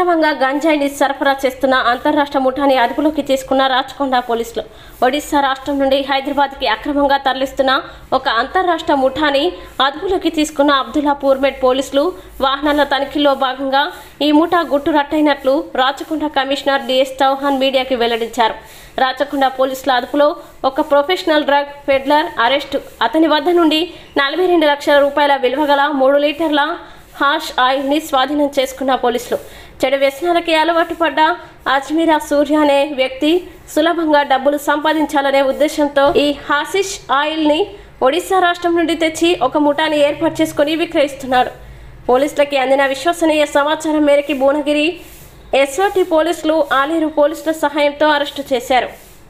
అక్రమంగా గంజాయిని సరఫరా చేస్తున్న అంతర్రాష్ట్ర ముఠాని అదుపులోకి తీసుకున్న రాచకొండ పోలీసులు ఒడిశా రాష్ట్రం నుండి హైదరాబాద్కి అక్రమంగా తరలిస్తున్న ఒక అంతర్రాష్ట్ర ముఠాని అదుపులోకి తీసుకున్న అబ్దుల్లాపూర్ మెట్ పోలీసులు వాహనాల తనిఖీలో భాగంగా ఈ ముఠా గుట్టు రట్టయినట్లు రాచకొండ కమిషనర్ డిఎస్ చౌహాన్ మీడియాకి వెల్లడించారు రాచకొండ పోలీసుల అదుపులో ఒక ప్రొఫెషనల్ డ్రగ్ పెడ్లర్ అరెస్టు అతని వద్ద నుండి నలభై రెండు లక్షల రూపాయల విలువ గల మూడు లీటర్ల హాష్ ఆయిల్ని స్వాధీనం చేసుకున్న పోలీసులు చెడు వ్యసనాలకి అలవాటు పడ్డ అజ్మీరా సూర్య అనే వ్యక్తి సులభంగా డబ్బులు సంపాదించాలనే ఉద్దేశంతో ఈ హాసిష్ ఆయిల్ని ఒడిశా రాష్ట్రం నుండి తెచ్చి ఒక ముఠాని ఏర్పాటు చేసుకుని విక్రయిస్తున్నాడు పోలీసులకి అందిన విశ్వసనీయ సమాచారం మేరకు భువనగిరి ఎస్ఓటి పోలీసులు ఆలేరు పోలీసుల సహాయంతో అరెస్టు చేశారు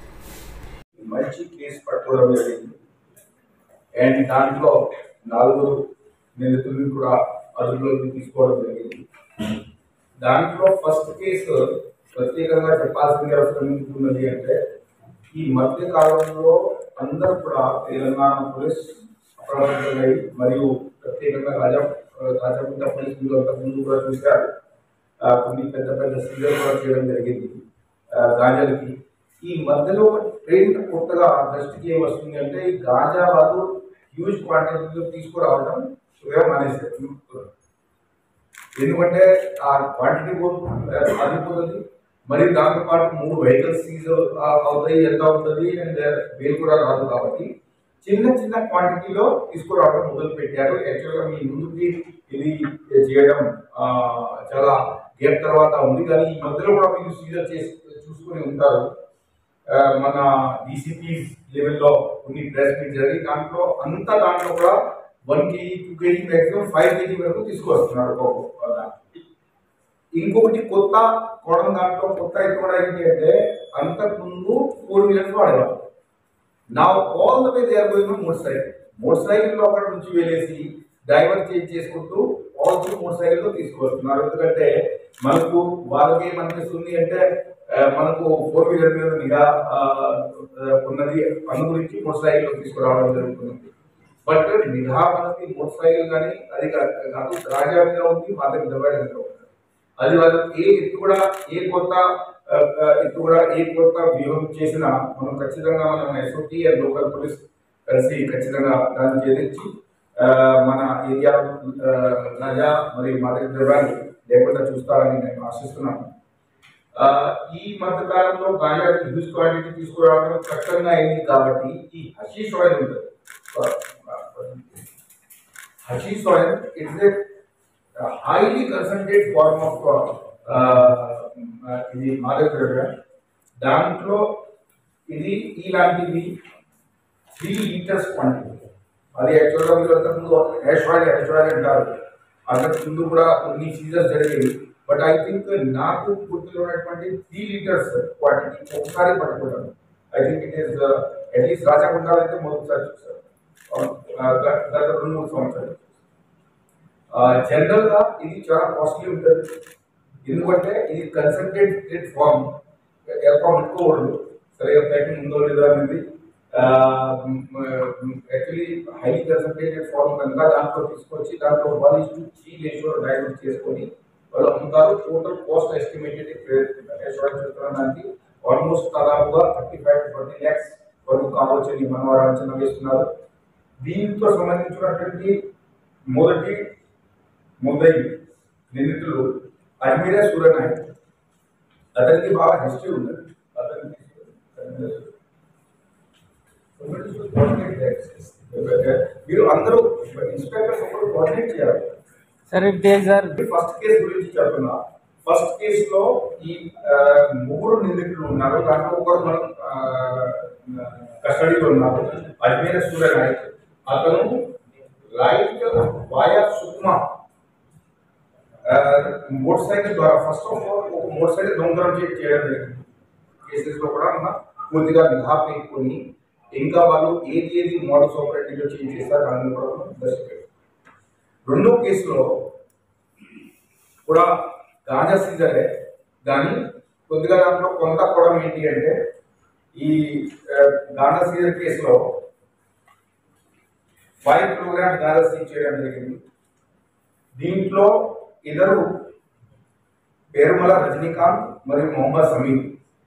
మంచి కేసు పట్టుకోవడం జరిగింది అండ్ దాంట్లో నలుగురు నిందితులను కూడా అదుపులోకి తీసుకోవడం జరిగింది దాంట్లో ఫస్ట్ కేసు ప్రత్యేకంగా చెప్పాల్సిన అవసరం ఎందుకు ఉన్నది అంటే ఈ మధ్య కాలంలో అందరూ కూడా తెలంగాణ పోలీస్ అప్రమత్తమై మరియు ప్రత్యేకంగా రాజా రాజగుంట పోలీస్ మీరు అంతకు ముందు కూడా చూశారు ఆ, కొన్ని పెద్ద పెద్ద సీజన్ కూడా చేయడం జరిగింది ఆ, గాంజాలకి ఈ మధ్యలో ఒక ట్రెండ్ కొత్తగా దృష్టికి ఏం వస్తుంది అంటే ఈ గాంజా వాళ్ళు హ్యూజ్ క్వాంటిటీలో తీసుకురావడం వేరే మానేశారు ఎందుకంటే ఆ క్వాంటిటీ ఆగిపోతుంది మరి దాంతో పాటు మూడు వెహికల్స్ సీజ్ అవుతాయి ఎంత అవుతుంది అండ్ వేలు కూడా రాదు కాబట్టి చిన్న చిన్న క్వాంటిటీలో తీసుకురావడం మొదలు పెట్టారు యాక్చువల్గా మీ ముందుకి ఇది చేయడం ఆ, చాలా గేప్ తర్వాత ఉంది కానీ ఈ మధ్యలో కూడా మీరు సీజర్ చేసి చూసుకొని ఉంటారు ఆ, మన డీసీపీ లెవెల్లో కొన్ని ప్రెస్ మీట్ జరిగి దాంట్లో అంత దాంట్లో కూడా one KG two KG maximum five KG వరకు తీసుకొస్తున్నారు ఒక్కొక్క దాంట్లో. ఇంకొకటి కొత్త కోణం దాంట్లో కొత్త ఇది కూడా ఏంటి అంటే అంతకుముందు ఫోర్ వీలర్స్ వాడేవారు నా all the way they are going motorcycle motorcycle అక్కడ నుంచి వెళ్ళేసి డ్రైవర్ చేంజ్ చేసుకుంటూ ఆల్సో మోటార్ సైకిల్ లో తీసుకొస్తున్నారు ఎందుకంటే మనకు వాళ్ళకి ఏమనిపిస్తుంది అంటే ఆ, మనకు ఫోర్ వీలర్ మీద నిఘా ఆ, ఆ, ఉన్నది అందు గురించి మోటార్ సైకిల్ లో తీసుకురావడం జరుగుతుంది బట్ నిఘా మనకి మోటార్ సైకిల్ కానీ అది కా- కాదు రాజా మీద ఉంది వాళ్ళ మీద మీద ఉంది అది వాళ్ళు ఏ ఎత్తు కూడా ఏ కొత్త ఆ, ఆ, ఎత్తు కూడా ఏ కొత్త వ్యూహం చేసినా మనం ఖచ్చితంగా మనం ఎస్ఓటి అండ్ లోకల్ పోలీస్ కలిసి ఖచ్చితంగా దాన్ని ఛేదించి ఆ, మన ఏరియా రాజా మరియు మాదక ద్రవ్యాన్ని లేకుండా చూస్తారని నేను ఆశిస్తున్నాను ఆ, ఈ మధ్య కాలంలో గాంజా హ్యూజ్ క్వాంటిటీ తీసుకురావడం కష్టంగా అయింది కాబట్టి ఈ హషీష్ ఆయిల్ ఉంటుంది hashish oil it's a highly concentrate form of ఇది మాదక ద్రవ్యం దాంట్లో ఇది ఇలాంటివి త్రీ లీటర్స్ క్వాంటిటీ అది యాక్చువల్గా మీరు అంతకుముందు హ్యాష్ ఆయిల్ హ్యాష్ ఆయిల్ అంటారు అంతకు ముందు కూడా కొన్ని సీజన్స్ జరిగేవి బట్ ఐ థింక్ నాకు గుర్తులో ఉన్నటువంటి త్రీ లీటర్స్ క్వాంటిటీ ఒకసారి పట్టుకుంటాను I think it is at least రాజాగుండాలు అయితే మొదటిసారి చూసారు ఆ, గత గత రెండు మూడు సంవత్సరాలు జనరల్ గా ఇది చాలా కాస్ట్లీ ఉంటుంది ఎందుకంటే ఇది కన్సన్ట్రేటెడ్ ఫార్మ్ ఎక్కువ పెట్టుకోకూడదు సరిగా ప్యాకింగ్ ఉందో లేదో అనేది యాక్చువల్లీ హైలీ కన్సన్ట్రేటెడ్ ఫార్మ్ కనుక దాంట్లో తీసుకొచ్చి దాంట్లో one is to three ratio divert చేసుకొని వాళ్ళు అమ్ముతారు టోటల్ కాస్ట్ ఎస్టిమేటెడ్ చూస్తున్న దానికి ఆల్మోస్ట్ దాదాపుగా thirty five to twenty lakhs వరకు కావచ్చని మన వారు అంచనా వేస్తున్నారు దీంతో సంబంధించినటువంటి మొదటి ముందై నిందితులు అజ్మీరా సూర్యనాయక్ అతనికి బాగా హిస్టరీ ఉంది అతనికి మీరు అందరూ ఇన్స్పెక్టర్స్ ఒకరు కోఆర్డినేట్ చేయాలి Sir, if these are first case గురించి చెప్తున్నా ఫస్ట్ కేసులో ఈ ఆ, ముగ్గురు నిందితులు ఉన్నారు దాంట్లో ఒకరు మనం కస్టడీలో ఉన్నారు అజ్మీర సూర్యనాయక్ అతను light via Sukma motorcycle ద్వారా ఫస్ట్ ఆఫ్ ఆల్ ఒక మోటార్ సైకిల్ దొంగతనం చే- చేయడం జరిగింది కేసెస్ లో కూడా మన పూర్తిగా నిఘా పెట్టుకొని ఇంకా వాళ్ళు ఏది ఏది మోడల్స్ ఆపరేటివ్లో చేంజ్ చేస్తారు దాన్ని కూడా మనం దృష్టి పెట్టాం. రెండో కేసులో కూడా గాంజా సీజరే కానీ కొద్దిగా దాంట్లో కొంత కూడా ఏంటి అంటే ఈ ఆ, గాంజా సీజర్ కేసులో ఫైవ్ కిలోగ్రామ్ గాంజా సీజ్ చేయడం జరిగింది దీంట్లో ఇద్దరు పేరుమల రజనీకాంత్ మరియు మొహమ్మద్ సమీర్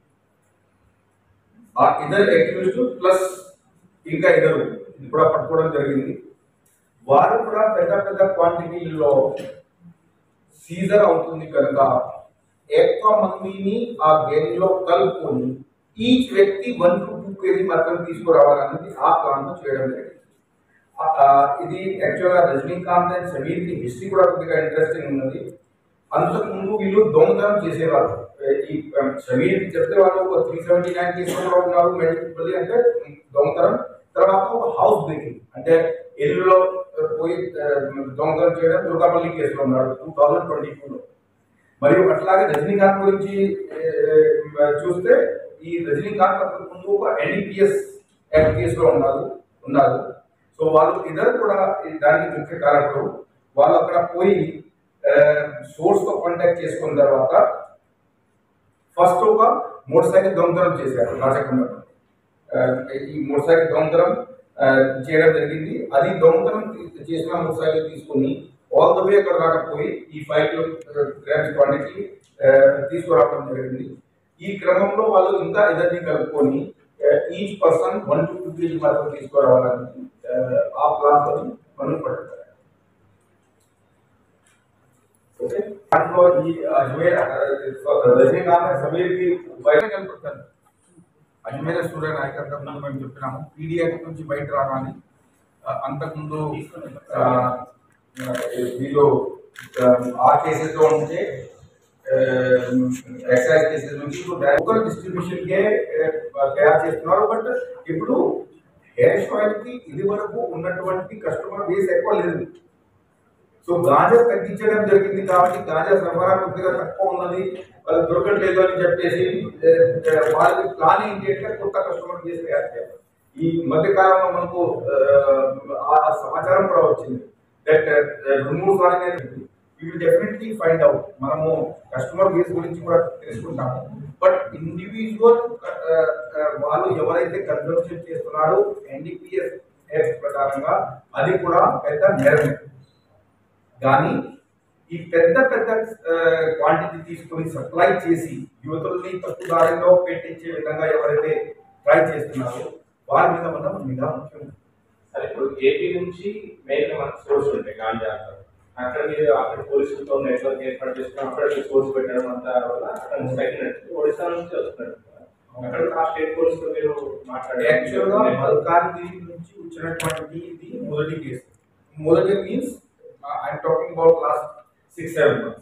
ఆ ఇద్దరు అక్యూజ్డ్ ప్లస్ ఇంకా ఇద్దరు ఇది కూడా పట్టుకోవడం జరిగింది వారు కూడా పెద్ద పెద్ద క్వాంటిటీలో సీజర్ అవుతుంది కనుక ఎక్కువ మందిని ఆ గేమ్ లో కలుపుకొని ఈచ్ వ్యక్తి వన్ టు టూ కేజీ మాత్రం తీసుకురావాలన్నది ఆ ప్లాన్ చేయడం జరిగింది ఆ, ఆ, ఇది యాక్చువల్గా రజనీకాంత్ అండ్ సమీర్ కి హిస్టరీ కూడా కొద్దిగా ఇంట్రెస్టింగ్ ఉన్నది అంతకు ముందు వీళ్ళు దొంగతనం చేసేవారు ఏ, ఈ ఆ, సమీర్ కి చెప్తే వాళ్ళు ఒక త్రీ సెవెంటీ నైన్ కేసులో కూడా ఉన్నారు మెడికల్ అంటే దొంగతనం తర్వాత ఒక హౌస్ బ్రేకింగ్ అంటే ఇల్లులో ఆ, పోయి ఆ, దొంగతనం చేయడం దుర్గాపల్లి కేసులో ఉన్నారు టూ థౌజండ్ ట్వంటీ టూలో మరియు అట్లాగే రజనీకాంత్ గురించి ఏ, చూస్తే ఈ రజనీకాంత్ అంతకు ముందు ఒక ఎన్డీపీఎస్ యాక్ట్ కేసులో ఉన్నారు ఉన్నారు సో వాళ్ళు ఇద్దరు కూడా ఈ దానికి ముఖ్య కారకులు వాళ్ళు అక్కడ పోయి సోర్స్ తో కాంటాక్ట్ చేసుకున్న తర్వాత ఫస్ట్ ఒక మోటార్ సైకిల్ దొంగతనం చేశారు రాచకొండ ఈ మోటార్ సైకిల్ దొంగతనం ఆ, చేయడం జరిగింది అది దొంగతనం తీ- చేసిన మోటార్ సైకిల్ తీసుకుని ఆల్ ద వే అక్కడ దాకా పోయి ఈ ఫైవ్ కిలో గ్రామ్స్ క్వాంటిటీ తీసుకురావడం జరిగింది ఈ క్రమంలో వాళ్ళు ఇంకా ఇద్దరిని కలుపుకొని each person one two two KG మాత్రం తీసుకురావాలని ఆ, ఆ ప్లాన్ తో మనం పట్టుతారు ఓకే దాంట్లో ఈ అజ్మేర్ ఆ, రజనీకాంత్ సమీర్ కి బయట కలుపుతారు అజ్మేర సూర్య నాయకత్వం ముందు మేము చెప్పినాము పీడిఎఫ్ నుంచి బయట రాగానే ఆ, అంతకుముందు ఆ, ఆ, వీళ్ళు ఆ, ఆ కేసెస్ లో ఉంటే ఎక్సైజ్ కేసెస్ నుంచి లోకల్ డిస్ట్రిబ్యూషన్ కే ఆ, తయారు చేస్తున్నారు బట్ ఇప్పుడు హెయిర్ ఆయిల్ కి ఇది వరకు ఉన్నటువంటి కస్టమర్ బేస్ ఎక్కువ లేదు సో గాంజా తగ్గించడం జరిగింది కాబట్టి గాంజా సరఫరా కొద్దిగా తక్కువ ఉన్నది వాళ్ళు దొరకట్లేదు అని చెప్పేసి ఏ, ఏ, వాళ్ళకి ప్లాన్ ఏంటి అంటే కొత్త కస్టమర్ బేస్ తయారు చేయాలి ఈ మధ్య కాలంలో మనకు ఆ, ఆ సమాచారం కూడా వచ్చింది దట్ రెండు మూడు సార్లు నేను విల్ డెఫినెట్లీ ఫైండ్ అవుట్ మనము కస్టమర్ బేస్ గురించి కూడా తెలుసుకుంటాము బట్ ఇండివిజువల్ వాళ్ళు ఎవరైతే కన్సంప్షన్ చేస్తున్నారో ఎన్డీపీఎస్ ప్రకారంగా అది కూడా పెద్ద నేరమే కానీ ఈ పెద్ద పెద్ద క్వాంటిటీ తీసుకొని సప్లై చేసి యువతుల్ని తప్పు దారిలో పెట్టించే విధంగా ఎవరైతే ట్రై చేస్తున్నారో వారి మీద మనం నిఘా ముఖ్యం సరే ఇప్పుడు ఏపీ నుంచి మెయిన్ గా మనకు సోర్స్ ఉంటాయి గాంజా అంటారు అక్కడ మీరు అక్కడ పోలీసులతో నెట్వర్క్ ఏర్పాటు చేసుకుని అక్కడ మీరు సోర్స్ పెట్టడం అంతా వల్ల అక్కడ నుంచి తగ్గినట్టు ఒడిశా నుంచి వస్తున్నట్టు అక్కడ ఆ స్టేట్ పోలీసుతో మీరు మాట్లాడే యాక్చువల్ గా మల్కాజ్గిరి నుంచి వచ్చినటువంటి ఇది మొదటి కేసు మొదటి means I'm talking about last six seven months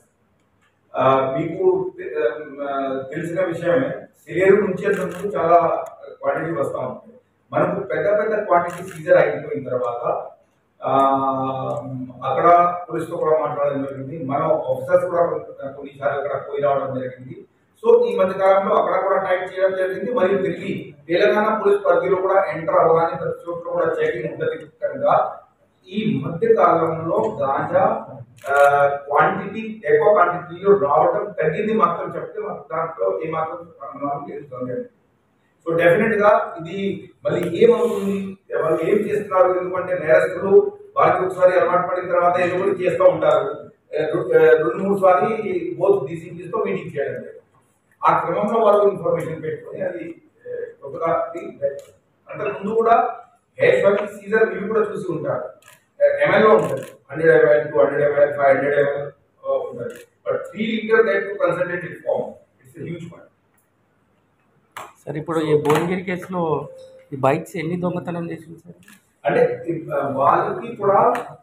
మీకు తె- ఆ, తెలిసిన విషయమే సిలేరు నుంచి అంతకు చాలా క్వాంటిటీ వస్తూ ఉంటుంది మనకు పెద్ద పెద్ద క్వాంటిటీ సీజర్ అయిపోయిన తర్వాత ఆ, అక్కడ పోలీసుతో కూడా మాట్లాడడం జరిగింది మన ఆఫీసర్స్ కూడా కొన్ని- కొన్నిసార్లు అక్కడ పోయి రావడం జరిగింది సో ఈ మధ్య కాలంలో అక్కడ కూడా టైప్ చేయడం జరిగింది మరియు తిరిగి తెలంగాణ పోలీస్ పరిధిలో కూడా ఎంటర్ అవ్వగానే ప్రతి చోట్ల కూడా చెకింగ్ ఉంటుంది కనుక ఈ మధ్య కాలంలో గాంజా క్వాంటిటీ ఎక్కువ క్వాంటిటీలో రావడం తగ్గింది మాత్రం చెప్తే మాకు దాంట్లో ఏ మాత్రం అనుమానం లేదు సందేహం. సో డెఫినెట్ గా ఇది మళ్ళీ ఏమవుతుంది వాళ్ళు ఏం చేస్తున్నారు ఎందుకంటే నేరస్తులు వాళ్ళకి ఒకసారి అలవాటు పడిన తర్వాత ఏదో కూడా చేస్తూ ఉంటారు ఏ, రు- ఏ, రెండు మూడు సార్లు బోత్ డీసీపీస్ తో మీటింగ్ చేయడం జరిగింది. ఆ క్రమంలో వాళ్ళు ఇన్ఫర్మేషన్ పెట్టుకొని అది ఏ, కొత్తగా అంటే ముందు కూడా హెయిర్ షాప్ సీజర్ వీళ్ళు కూడా చూసి ఉంటారు ఎంఎల్ లో ఉంటుంది hundred ML two hundred ML five hundred ML ఉంటుంది but three litre that to consultative form it's huge point sir ఇప్పుడు ఈ భువనగిరి కేసులో ఈ బైక్స్ ఎన్ని దొంగతనం చేసింది సార్ అంటే ఇ- ఆ, వాళ్ళకి కూడా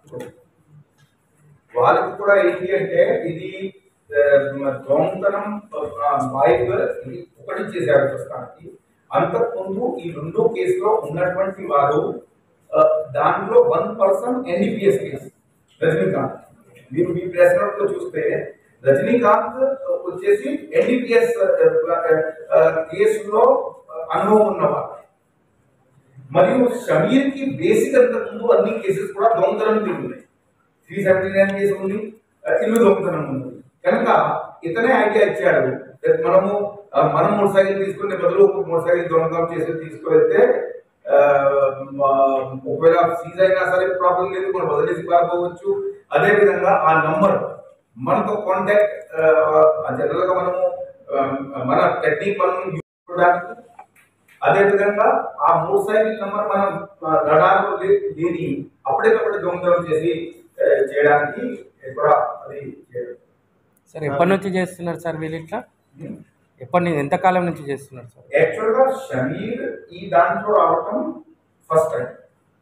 వాళ్ళకి కూడా ఏంటి అంటే ఇది ఆ, మ- దొంగతనం బైక్ ఇది ఒకటి చేశారు ప్రస్తుతానికి అంతకుముందు ఈ రెండో కేసులో ఉన్నటువంటి వారు ఆ, దాంట్లో one person NDPS case Rajinikanth మీరు మీ ప్రెస్ నోట్ లో చూస్తే రజనీకాంత్ వచ్చేసి ఎన్డీపీఎస్ కేసులో అనుభవం ఉన్నవారు మరియు షమీర్ కి బేసిక్ అంతకుముందు అన్ని కేసెస్ కూడా దొంగతనం తిరుగున్నాయి త్రీ సెవెంటీ నైన్ కేసు ఉంది ఆ, ఇల్లు దొంగతనం ఉంది కనుక ఇతనే ఐడియా ఇచ్చాడు that మనము ఆ, మనం మోటార్ సైకిల్ తీసుకునే బదులు ఒక మోటార్ సైకిల్ దొంగతనం చేసి తీసుకువెళ్తే ఆ, మా- ఒకవేళ సీజ్ అయినా సరే ప్రాబ్లం లేదు మనం వదిలేసి పారిపోవచ్చు అదే విధంగా ఆ నంబర్ మనతో కాంటాక్ట్ జనరల్ గా మనము ఆ, మన టెక్నిక్ మనం యూజ్ చేయడానికి అదే విధంగా ఆ మూడు సైకిల్ నెంబర్ మనం రడార్లో లేని అప్పటికప్పుడు దొంగతనం చేసి ఆ, చేయడానికి కూడా అది చేయడం సార్ ఎప్పటి నుంచి చేస్తున్నారు సార్ వీళ్ళు ఇట్లా ఎప్పటి నుంచి ఎంతకాలం నుంచి చేస్తున్నారు సార్ యాక్చువల్ గా షమీర్ ఈ దాంట్లో రావటం first time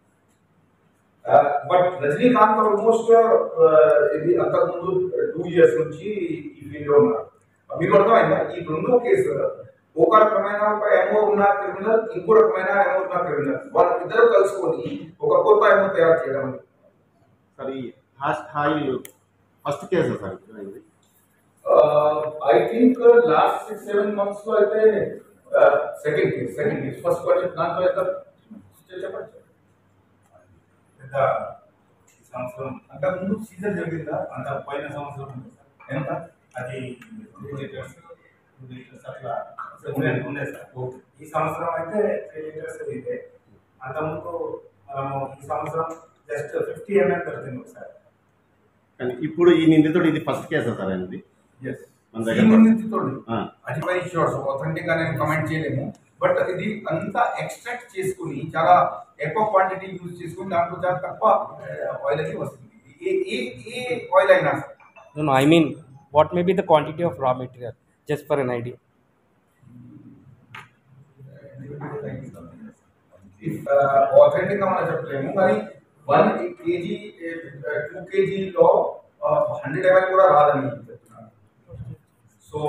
but Rajinikanth almost ఇది అంతకుముందు టూ ఇయర్స్ నుంచి ఈ ఫీల్డ్ లో ఉన్నారు మీకు అర్థమైందా ఈ రెండో కేసు ఒక రకమైన ఒక ఎమో ఉన్న క్రిమినల్ ఇంకో రకమైన ఎమో ఉన్న క్రిమినల్ వాళ్ళు ఇద్దరు కలుసుకొని ఒక కొత్త ఎమో తయారు చేయడం అనేది సార్ ఈ hash oil first case sir ఇప్పుడు ఇది I think last six seven months లో అయితే second case second case first question దాంట్లో ఎంత చెప్పండి పెద్ద ఈ సంవత్సరం అంత ముందు సీజన్ జరిగిందా అంత పోయిన సంవత్సరం ఉంది సార్. ఎంత అది టూ లీటర్స్ టూ లీటర్స్ అట్లా ఉండే ఉండే సార్ ఈ సంవత్సరం అయితే త్రీ లీటర్స్ ఇదే అంతకుముందు మనము ఈ సంవత్సరం జస్ట్ ఫిఫ్టీ ఎంఎల్ దొరికింది ఒకసారి కానీ ఇప్పుడు ఈ నిందితుడు ఇది ఫస్ట్ కేసా సార్ అనేది ఎస్ మన దగ్గర నిందితుడు ఆ, అది పై షోర్స్ అథెంటిక్ గా నేను కమెంట్ చేయలేము బట్ ఇది అంతా ఎక్స్ట్రాక్ట్ చేసుకుని చాలా ఎక్కువ క్వాంటిటీ యూజ్ చేసుకుని దాంట్లో చాలా తక్కువ ఆయిల్ అనేది వస్తుంది ఏ ఏ ఏ ఆయిల్ అయినా సరే No, no, I mean, what may be the quantity of raw material, just for an idea. Authentic గా మనం చెప్పలేము కానీ వన్ కేజీ టూ కేజీలో హండ్రెడ్ ఎంఎల్ కూడా రాదని చెప్తున్నాను so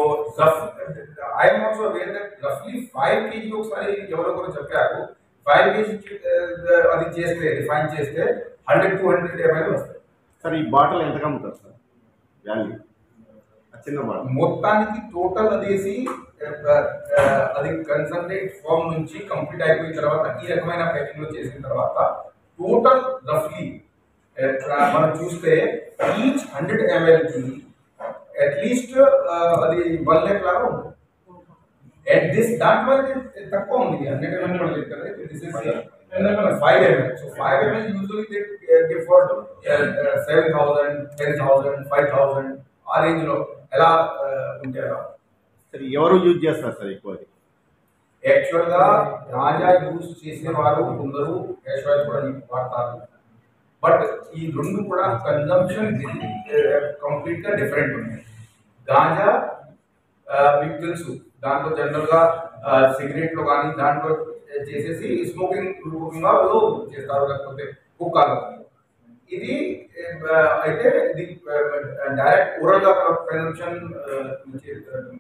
I'm also aware that రఫ్లీ ఫైవ్ కేజీ ఒకసారి ఎవరో కూడా చెప్పారు ఫైవ్ కేజీ అది చేస్తే రిఫైన్ చేస్తే హండ్రెడ్ టూ హండ్రెడ్ ఎంఎల్ వస్తాయి సార్ ఈ బాటిల్ ఎంత అమ్ముతారు సార్ వాల్యూ ఆ చిన్న బాటిల్ మొత్తానికి టోటల్ అదేసి ఆ, ఆ, అది కన్సన్ట్రేట్ ఫామ్ నుంచి కంప్లీట్ అయిపోయిన తర్వాత ఈ రకమైన ప్యాకింగ్ లో చేసిన తర్వాత టోటల్ రఫ్లీ మనం చూస్తే ఈచ్ హండ్రెడ్ ఎంఎల్ కి అట్లీస్ట్ అది వన్ ల్యాక్ లాగా ఉంటుంది అట్ దిస్ దాంట్లో అయితే తక్కువ ఉంది హండ్రెడ్ ఎంఎల్ కూడా లేదు కదా this is five ML so five ML usually they for seven thousand ten thousand five thousand ఆ రేంజ్ లో ఎలా uh, ఉంటే అలా సార్ ఎవరు యూజ్ చేస్తారు సార్ ఎక్కువ అది యాక్చువల్ గా గాంజా యూజ్ చేసే వారు కొందరు క్యాష్ ఆయిల్ కూడా వాడతారు బట్ ఈ రెండు కూడా కన్జంప్షన్ కంప్లీట్ గా డిఫరెంట్ ఉన్నాయి గాంజా ఆ, మీకు తెలుసు దాంట్లో జనరల్ గా సిగరెట్ లో కానీ దాంట్లో చేసేసి స్మోకింగ్ రూపంగా వాళ్ళు చేస్తారు లేకపోతే కుక్కాలు ఇది ఆ, అయితే ఇది డైరెక్ట్ ఓరల్ గా కన్జంప్షన్ చేస్తారు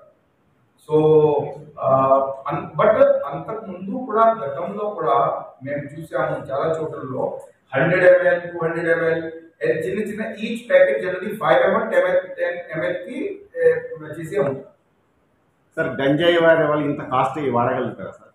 సో బట్ అంతకు ముందు కూడా గతంలో కూడా మేము చూసాము చాలా చోట్లలో hundred ML two hundred ML చిన్న చిన్న each packet generally five ML ten ten ML కి eh, చేసే ఉంటాం సార్ గంజాయి వాడే వాళ్ళు ఇంత కాస్ట్ వాడగలుగుతారా సార్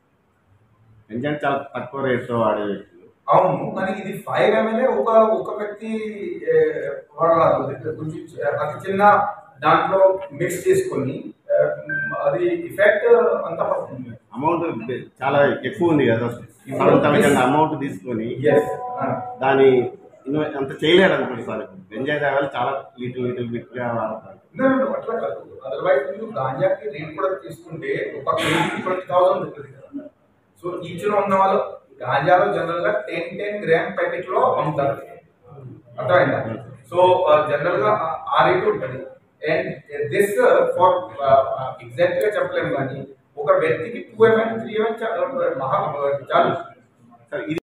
గంజాయి చాలా తక్కువ రేట్లో వాడే వ్యక్తులు అవును కానీ ఇది ఫైవ్ ఎంఎల్ఏ ఒక ఒక వ్యక్తి eh, వాడరాదు అది కొంచెం చి- అతి చిన్న దాంట్లో మిక్స్ చేసుకొని eh, అది ఇఫెక్ట్ అంత పడుతుంది అమౌంట్ చాలా ఎక్కువ ఉంది కదా సొంత అమౌంట్ తీసుకొని ఎస్ దాని ఇన్వె- అంత చేయలేరు అనుకోండి సార్ గంజాయి తాగాలి చాలా లిటిల్ లిటిల్ బిట్గా వాడతారు No, no, no, అట్లా కాదు అదర్వైజ్ మీరు గాంజాకి రేట్ కూడా తీసుకుంటే ఒక కేజీ ట్వంటీ థౌసండ్ ఉంటుంది కదా సో ఈచ్ లో ఉన్న వాళ్ళు గాంజాలో జనరల్ గా టెన్ టెన్ గ్రామ్ ప్యాకెట్ లో అమ్ముతారు అర్థమైందా సో జనరల్ గా ఆ- ఆ రేట్ ఉంటుంది అండ్ దిస్ ఫర్ ఎగ్జాక్ట్ గా చెప్పలేము కానీ ఒక వ్యక్తికి టూ ఎంఎల్ త్రీ ఎంఎల్ మహా చాలు సార్ ఇది